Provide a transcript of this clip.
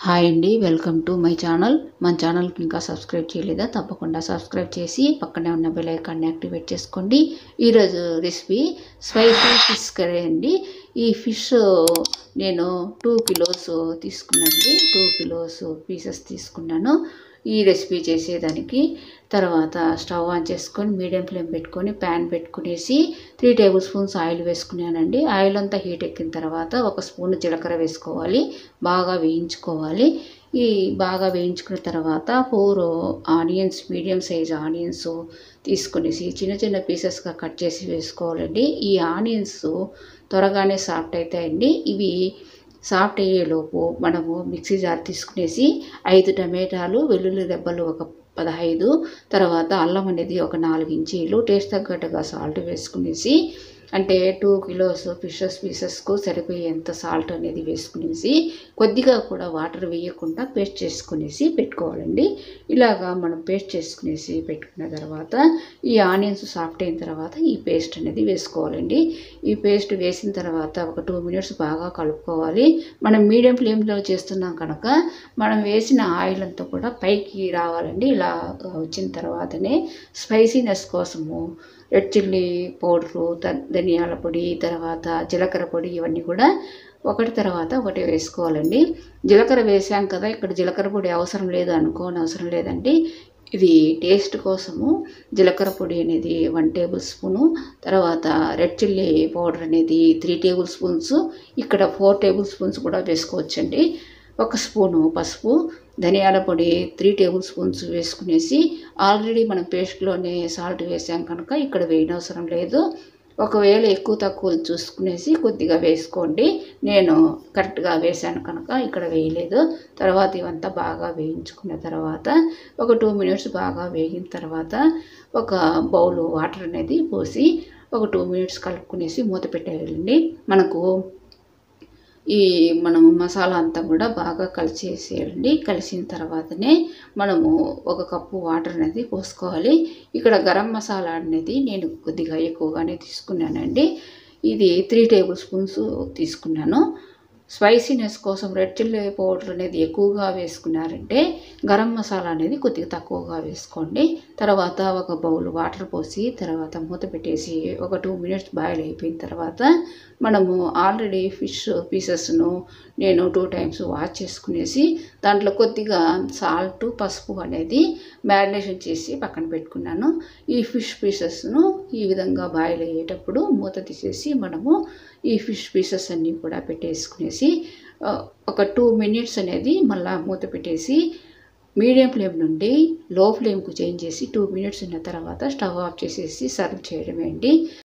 hi అండి welcome to my channel మన ఛానల్కి ఇంకా సబ్స్క్రైబ్ చేయలేదా తప్పకుండా సబ్స్క్రైబ్ చేసి పక్కనే ఉన్న బెల్ ఐకాన్ని యాక్టివేట్ చేసుకోండి ఈరోజు రెసిపీ స్పైసీ ఫిష్ కర్రీ అండి ఈ ఫిష్ నేను టూ కిలోస్ తీసుకున్నానండి టూ కిలోస్ పీసెస్ తీసుకున్నాను ఈ రెసిపీ చేసేదానికి తర్వాత స్టవ్ ఆన్ చేసుకొని మీడియం ఫ్లేమ్ పెట్టుకొని ప్యాన్ పెట్టుకునేసి త్రీ టేబుల్ స్పూన్స్ ఆయిల్ వేసుకున్నానండి ఆయిల్ అంతా హీట్ ఎక్కిన తర్వాత ఒక స్పూన్ జీలకర్ర వేసుకోవాలి బాగా వేయించుకోవాలి ఈ బాగా వేయించుకున్న తర్వాత four onions medium size onions తీసుకునేసి చిన్న చిన్న పీసెస్గా కట్ చేసి వేసుకోవాలండి ఈ ఆనియన్స్ త్వరగానే సాఫ్ట్ అవుతాయండి ఇవి సాఫ్ట్ అయ్యేలోపు మనము మిక్సీ జార్ తీసుకునేసి ఐదు టమాటాలు వెల్లుల్లి రెబ్బలు ఒక పదహైదు తర్వాత అల్లం అనేది ఒక నాలుగు ఇంచీలు టేస్ట్ తగ్గట్టుగా సాల్ట్ వేసుకునేసి అంటే టూ కిలోస్ ఫిషెస్ పీసెస్కు సరిపోయేంత సాల్ట్ అనేది వేసుకునేసి కొద్దిగా కూడా వాటర్ వేయకుండా పేస్ట్ చేసుకునేసి పెట్టుకోవాలండి ఇలాగా మనం పేస్ట్ చేసుకునేసి పెట్టుకున్న తర్వాత ఈ ఆనియన్స్ సాఫ్ట్ అయిన తర్వాత ఈ పేస్ట్ అనేది వేసుకోవాలండి ఈ పేస్ట్ వేసిన తర్వాత ఒక టూ మినిట్స్ బాగా కలుపుకోవాలి మనం మీడియం ఫ్లేమ్లో చేస్తున్నాం కనుక మనం వేసిన ఆయిల్ అంతా కూడా పైకి రావాలండి ఇలా వచ్చిన తర్వాతనే స్పైసీనెస్ కోసము రెడ్ చిల్లీ పౌడరు ధనియాల పొడి తర్వాత జీలకర్ర పొడి ఇవన్నీ కూడా ఒకటి తర్వాత ఒకటి వేసుకోవాలండి జీలకర్ర వేసాం కదా ఇక్కడ జీలకర్ర పొడి అవసరం లేదు అనుకోని అవసరం లేదండి ఇది టేస్ట్ కోసము జీలకర్ర పొడి అనేది వన్ టేబుల్ స్పూను తర్వాత రెడ్ చిల్లీ పౌడర్ అనేది త్రీ టేబుల్ స్పూన్స్ ఇక్కడ ఫోర్ టేబుల్ స్పూన్స్ కూడా వేసుకోవచ్చండి ఒక స్పూను పసుపు ధనియాల పొడి త్రీ టేబుల్ స్పూన్స్ వేసుకునేసి ఆల్రెడీ మనం పేస్ట్లోనే సాల్ట్ వేసాం కనుక ఇక్కడ వేయనవసరం లేదు ఒకవేళ ఎక్కువ తక్కువ చూసుకునేసి కొద్దిగా వేసుకోండి నేను కరెక్ట్గా వేసాను కనుక ఇక్కడ వేయలేదు తర్వాత ఇవంతా బాగా వేయించుకున్న తర్వాత ఒక టూ మినిట్స్ బాగా వేగిన తర్వాత ఒక బౌల్ వాటర్ అనేది పోసి ఒక టూ మినిట్స్ కలుపుకునేసి మూత పెట్టేయాలండి మనకు ఈ మనము మసాలా అంతా కూడా బాగా కలిసేసేయండి కలిసిన తర్వాతనే మనము ఒక కప్పు వాటర్ అనేది పోసుకోవాలి ఇక్కడ గరం మసాలా అనేది నేను కొద్దిగా ఎక్కువగానే తీసుకున్నానండి ఇది త్రీ టేబుల్ స్పూన్స్ తీసుకున్నాను స్పైసీనెస్ కోసం రెడ్ చిల్లీ పౌడర్ అనేది ఎక్కువగా వేసుకున్నారంటే గరం మసాలా అనేది కొద్దిగా తక్కువగా వేసుకోండి తర్వాత ఒక బౌల్ వాటర్ పోసి తర్వాత మూత పెట్టేసి ఒక టూ మినిట్స్ బాయిల్ అయిపోయిన తర్వాత మనము ఆల్రెడీ ఫిష్ పీసెస్ను నేను టూ టైమ్స్ వాష్ చేసుకునేసి దాంట్లో కొద్దిగా సాల్ట్ పసుపు అనేది మ్యారినేషన్ చేసి పక్కన పెట్టుకున్నాను ఈ ఫిష్ పీసెస్ను ఈ విధంగా బాయిల్ అయ్యేటప్పుడు మూత తీసేసి మనము ఈ ఫిష్ పీసెస్ అన్నీ కూడా పెట్టేసుకునేసి ఒక టూ మినిట్స్ అనేది మళ్ళీ మూత పెట్టేసి మీడియం ఫ్లేమ్ నుండి లో ఫ్లేమ్కు చేంజ్ చేసి టూ మినిట్స్ ఉన్న తర్వాత స్టవ్ ఆఫ్ చేసేసి సర్వ్ చేయడమే అండి